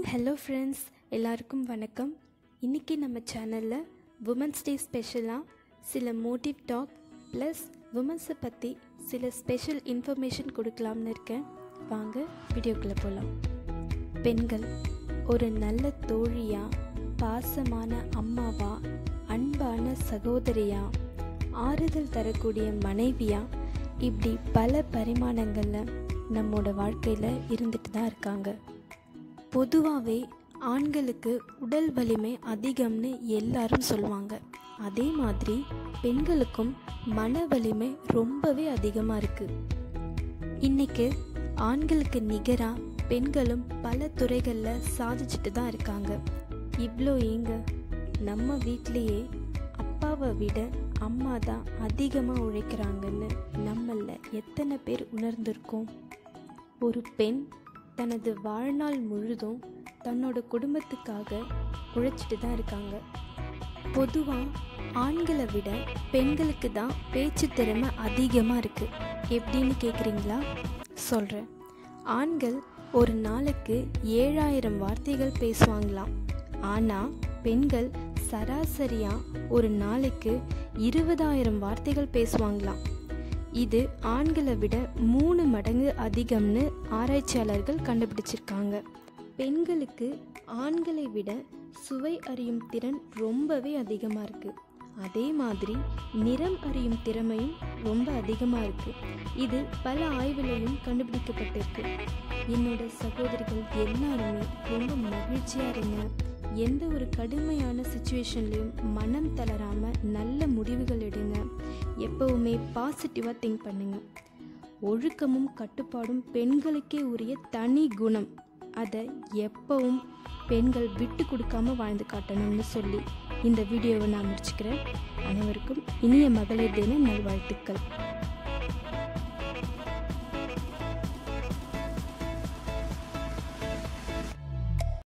hello friends எல்லாருக்கும் வணக்கம் இன்றைக்கி நம்ம சேனலில் உமன்ஸ் டே ஸ்பெஷலாக சில மோட்டிவ் டாக் ப்ளஸ் உமன்ஸை பற்றி சில ஸ்பெஷல் இன்ஃபர்மேஷன் கொடுக்கலாம்னு இருக்கேன் வாங்க வீடியோக்குள்ளே போகலாம் பெண்கள் ஒரு நல்ல தோழியா பாசமான அம்மாவா அன்பான சகோதரியா ஆறுதல் தரக்கூடிய மனைவியா இப்படி பல பரிமாணங்களில் நம்மோட வாழ்க்கையில் இருந்துட்டு தான் இருக்காங்க பொதுவாகவே ஆண்களுக்கு உடல் வலிமை அதிகம்னு எல்லாரும் சொல்லுவாங்க அதே மாதிரி பெண்களுக்கும் மன வலிமை ரொம்பவே அதிகமாக இருக்குது இன்னைக்கு ஆண்களுக்கு நிகராக பெண்களும் பல துறைகளில் சாதிச்சுட்டு தான் இருக்காங்க இவ்வளோ ஏங்க நம்ம வீட்லேயே அப்பாவை விட அம்மா தான் அதிகமாக உழைக்கிறாங்கன்னு நம்மள எத்தனை பேர் உணர்ந்திருக்கோம் ஒரு பெண் தனது வாழ்நாள் முழுதும் தன்னோட குடும்பத்துக்காக உழைச்சிட்டு தான் இருக்காங்க பொதுவாக ஆண்களை விட பெண்களுக்கு தான் பேச்சு திறமை அதிகமாக இருக்குது எப்படின்னு கேட்குறீங்களா சொல்கிறேன் ஆண்கள் ஒரு நாளைக்கு ஏழாயிரம் வார்த்தைகள் பேசுவாங்களாம் ஆனால் பெண்கள் சராசரியாக ஒரு நாளைக்கு இருபதாயிரம் வார்த்தைகள் பேசுவாங்களாம் இது ஆண்களை விட மூணு மடங்கு அதிகம்னு ஆராய்ச்சியாளர்கள் கண்டுபிடிச்சிருக்காங்க பெண்களுக்கு ஆண்களை விட சுவை அறியும் திறன் ரொம்பவே அதிகமாக இருக்குது அதே மாதிரி நிறம் அறியும் திறமையும் ரொம்ப அதிகமாக இருக்குது இது பல ஆய்வுலையும் கண்டுபிடிக்கப்பட்டிருக்கு என்னோட சகோதரிகள் எல்லாருமே ரொம்ப மகிழ்ச்சியாக இருங்க எந்த ஒரு கடுமையான சுச்சுவேஷன்லேயும் மனம் தளராமல் நல்ல முடிவுகள் எடுங்க எப்பவுமே பாசிட்டிவாக திங்க் பண்ணுங்க ஒழுக்கமும் கட்டுப்பாடும் பெண்களுக்கே உரிய தனி குணம் அதை எப்பவும் பெண்கள் விட்டு கொடுக்காம வாழ்ந்து காட்டணும்னு சொல்லி இந்த வீடியோவை நான் முடிச்சுக்கிறேன் அனைவருக்கும் இனிய மகளிர் தின நல்வாழ்த்துக்கள்